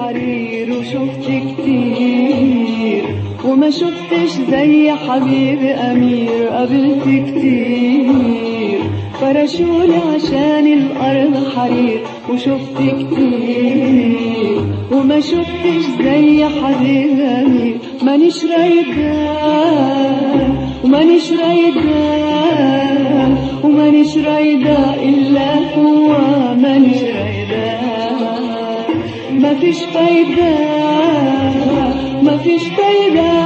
الحرير وشفت كتير وما شفتش زي حبيبي أمير قابلت كتير فرشوني عشان الأرض حرير وشفت كتير وما شفتش زي حبيبي أمير مانيش رايدة ومانيش رايدة ومانيش رايدة إلا هو مانيش رايدة مفيش فايدة مفيش فايدة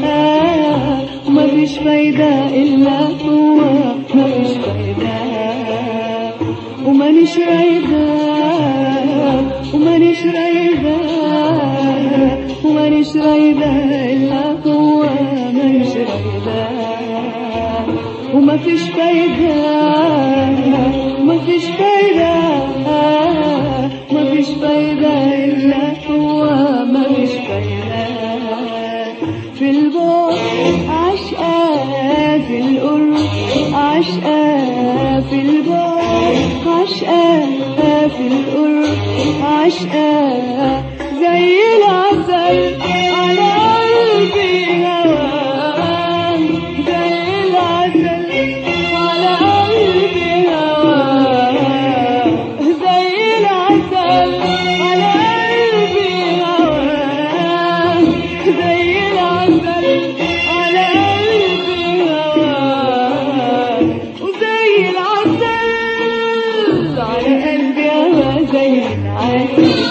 مفيش فايدة إلا هو مفيش فايدة ومانيش رايدة ومانيش رايدة ومانيش رايدة إلا هو مانيش رايدة ومفيش فايدة مفيش فايدة مفيش فايدة إلا هو مفيش فايدة في البعد عشقة في القرب عشقة في البعد عشقة في القرب عشقة زي العسل على قلبي هواك زي العسل على قلبي هواك زي العسل على قلبي هواك زي العسل على قلبي هواك وزي العسل على قلبي هواك زي العسل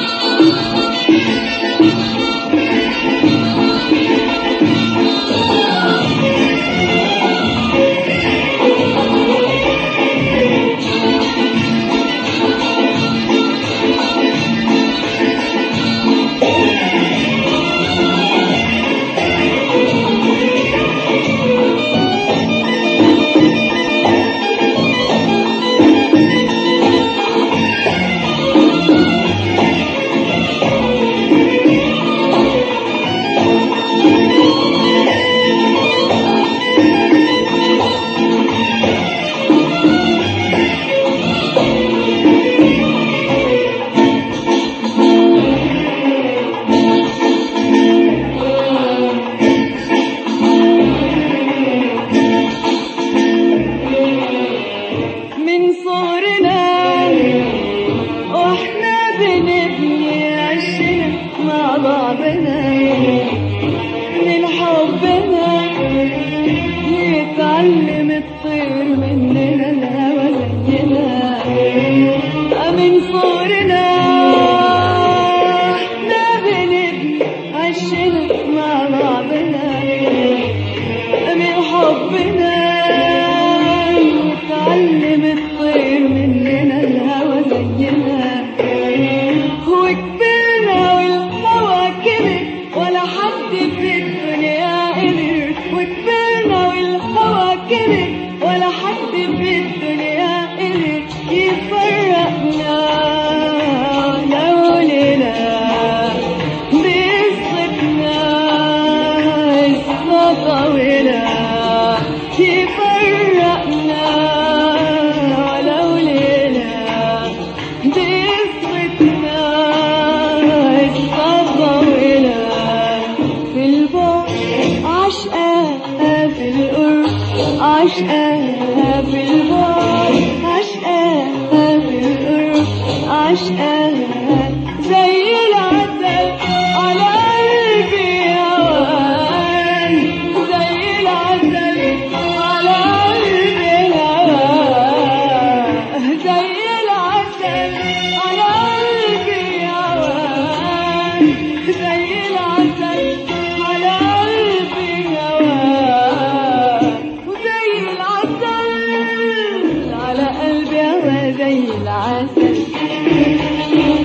من صغرنا واحنا بنبني عشنا مع بعضنا من حبنا يتعلم الطير مننا الهوى زينا من صغرنا احنا بنبني عشنا مع بعضنا من حبنا يتعلم الطير مننا الهوى زينا وكبرنا والهوى كبر ولا حد في الدنيا قدر وكبرنا والهوى كبر ولا حد في الدنيا قدر يفرقنا لولا بقصتنا قصة طويلة يفرقنا ولو ليلة بقصتنا قصة طويلة في البعد عشقة في القرب عشقة في البعد عشقة في القرب عشقة زي العسل على قلبي هواك زي العسل على قلبي هواك زي العسل على قلبي هواك زي العسل على قلبي هواك وزي العسل على قلبي هواك زي العسل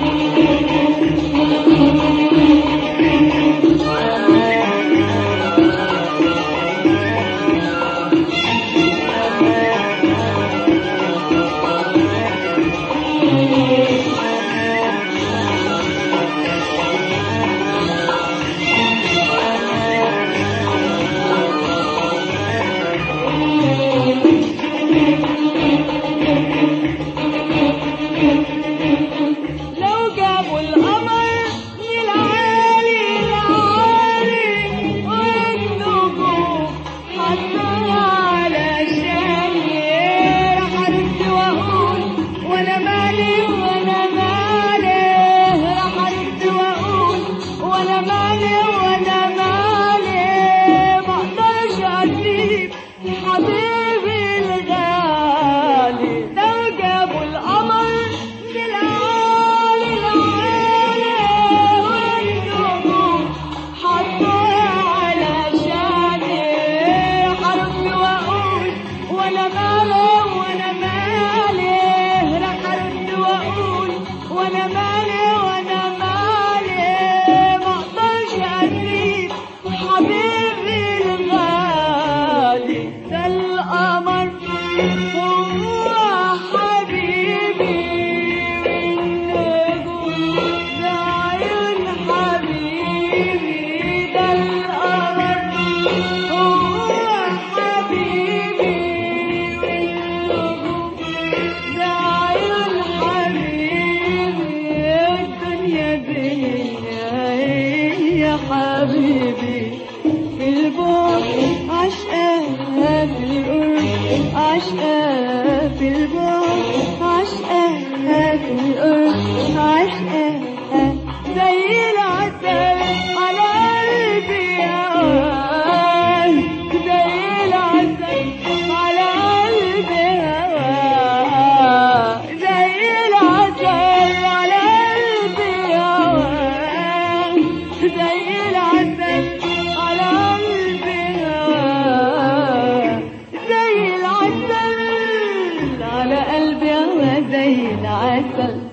عشقة في البعد عشقة في القرب عشقة زي العسل على قلبي يا واد زي العسل على قلبي يا واد زي العسل على قلبي يا واد زي العسل على قلبي يا واد زي العسل على قلبي يا واد زي العسل